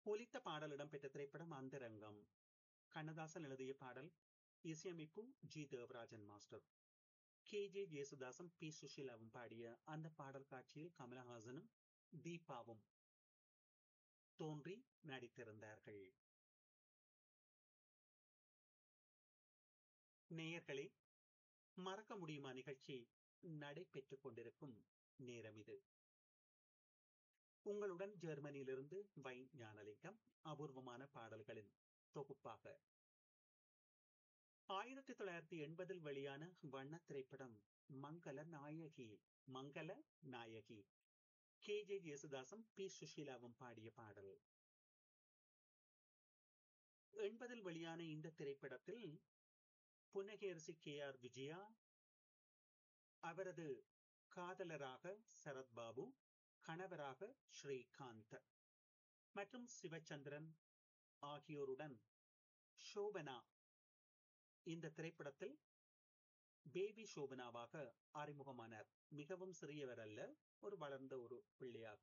ஒலித்த பாடல் இடம்பெற்ற திரைப்படம் அந்தரங்கம் கண்ணதாசன் எழுதிய பாடல் இசையமைப்பு G Devarajan master K J Jesudasan P சுஷீலாவும் பாடிய அந்த பாடல் காட்சியில் கமலஹாசனும் தீபாவும் தோன்றி நடித்திருந்தார்கள் நேயர்களே மறக்க முடியுமா நிகழ்ச்சி நடைபெற்றுக் கொண்டிருக்கும் நேரம் இது உங்களுடன் ஜெர்மனியிலிருந்து வை ஞானலிங்கம் அபூர்வமான பாடல்களின் தொகுப்பாக ஆயிரத்தி தொள்ளாயிரத்தி எண்பதில் வெளியான வண்ண திரைப்படம் மங்கள நாயகி மங்கள நாயகி கே ஜே ஜேசுதாசும் பி சுஷீலாவும் பாடிய பாடல் எண்பதில் வெளியான இந்த திரைப்படத்தில் புன்னகேரசி கே ஆர் விஜயா அவரது காதலராக சரத்பாபு கணவராக ஸ்ரீகாந்த் மற்றும் சிவச்சந்திரன் ஆகியோருடன் சோபனா இந்த திரைப்படத்தில் பேபி சோபனாவாக அறிமுகமானார் மிகவும் சிறியவர் அல்ல ஒரு வளர்ந்த ஒரு பிள்ளையாக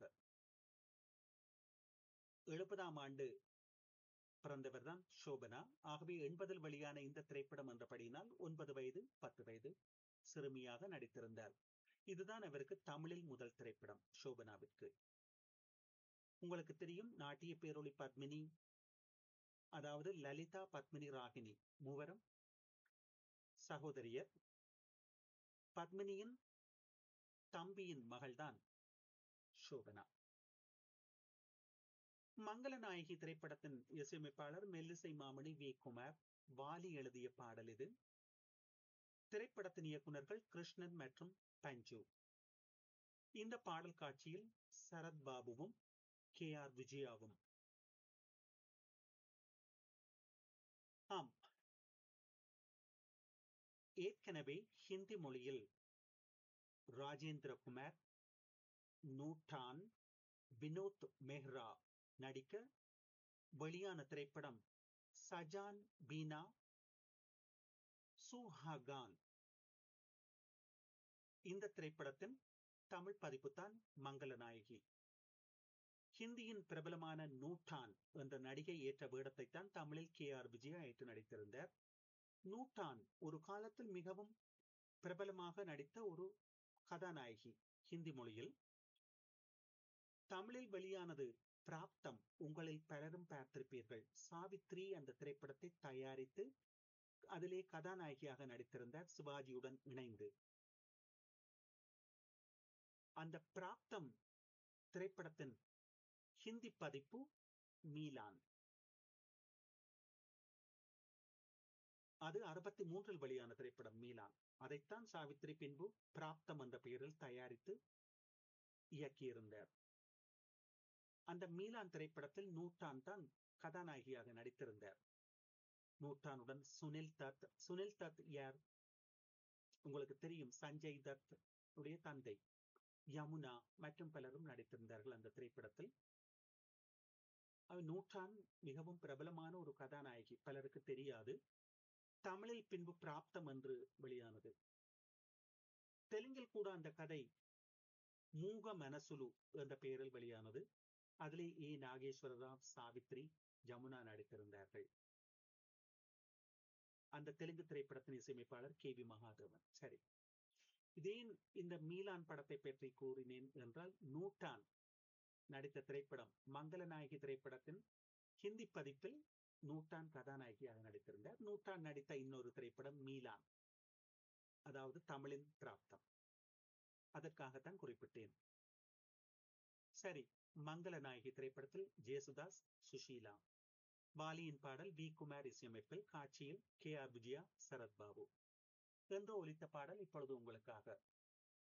எழுபதாம் ஆண்டு பிறந்தவர் தான் சோபனா ஆகவே எண்பதில் வெளியான இந்த திரைப்படம் என்றபடியினால் ஒன்பது வயது பத்து வயது சிறுமியாக நடித்திருந்தார் இதுதான் அவருக்கு தமிழில் முதல் திரைப்படம் சோபனாவிற்கு உங்களுக்கு தெரியும் நாட்டிய பேரொளி பத்மினி அதாவது லலிதா பத்மினி ராகினி மூவரும் சகோதரியர் பத்மினியின் தம்பியின் மகள்தான் சோபனா மங்களநாயகி திரைப்படத்தின் இசையமைப்பாளர் மெல்லிசை மாமணி வி குமார் வாலி எழுதிய பாடல் இது திரைப்படத்தின் இயக்குநர்கள் கிருஷ்ணன் மற்றும் பஞ்சு இந்த பாடல் காட்சியில் சரத் பாபுவும் கே ஆர் விஜயாவும் ஆம் ஏற்கனவே ஹிந்தி மொழியில் ராஜேந்திர குமார் நூட்டான் வினோத் மெஹ்ரா நடிக்க வெளியான திரைப்படம் சஜான் பீனா சுஹாகான் இந்த திரைப்படத்தின் தமிழ் பதிப்பு தான் மங்கள நாயகி ஹிந்தியின் பிரபலமான நூட்டான் என்ற நடிகை ஏற்ற வேடத்தை தான் தமிழில் கே ஆர் விஜயா ஏற்று நடித்திருந்தார் நூட்டான் ஒரு காலத்தில் மிகவும் பிரபலமாக நடித்த ஒரு கதாநாயகி ஹிந்தி மொழியில் தமிழில் வெளியானது பிராப்தம் உங்களை பலரும் பார்த்திருப்பீர்கள் சாவித்ரி அந்த திரைப்படத்தை தயாரித்து அதிலே கதாநாயகியாக நடித்திருந்தார் சிவாஜியுடன் இணைந்து அந்த பிராப்தம் திரைப்படத்தின் ஹிந்தி பதிப்பு மீலான் அது அறுபத்தி மூன்றில் வெளியான திரைப்படம் மீலான் அதைத்தான் சாவித்ரி பின்பு பிராப்தம் என்ற பெயரில் தயாரித்து இயக்கியிருந்தார் அந்த மீலான் திரைப்படத்தில் நூட்டான் தான் கதாநாயகியாக நடித்திருந்தார் நூட்டானுடன் சுனில் தத் சுனில் தத் யார் உங்களுக்கு தெரியும் சஞ்சய் தத் உடைய தந்தை யமுனா மற்றும் பலரும் நடித்திருந்தார்கள் அந்த திரைப்படத்தில் நூற்றான் மிகவும் பிரபலமான ஒரு கதாநாயகி பலருக்கு தெரியாது தமிழில் பின்பு பிராப்தம் என்று வெளியானது தெலுங்கில் கூட அந்த கதை மூக மனசுலு என்ற பெயரில் வெளியானது அதிலே ஏ நாகேஸ்வரராவ் சாவித்ரி ஜமுனா நடித்திருந்தார்கள் அந்த தெலுங்கு திரைப்படத்தின் இசையமைப்பாளர் கே வி மகாதேவன் சரி இதே இந்த மீலான் படத்தை பற்றி கூறினேன் என்றால் நூட்டான் நடித்த திரைப்படம் மங்களநாயகி திரைப்படத்தின் ஹிந்தி பதிப்பில் நூட்டான் கதாநாயகியாக நடித்திருந்தார் நூட்டான் நடித்த இன்னொரு திரைப்படம் மீலான் அதாவது தமிழின் பிராப்தம் அதற்காகத்தான் குறிப்பிட்டேன் சரி மங்கள நாயகி திரைப்படத்தில் ஜேசுதாஸ் சுஷீலா வாலியின் பாடல் வி குமார் இசையமைப்பில் காட்சியில் கே ஆர் விஜயா சரத்பாபு என்று ஒலித்த பாடல் இப்பொழுது உங்களுக்காக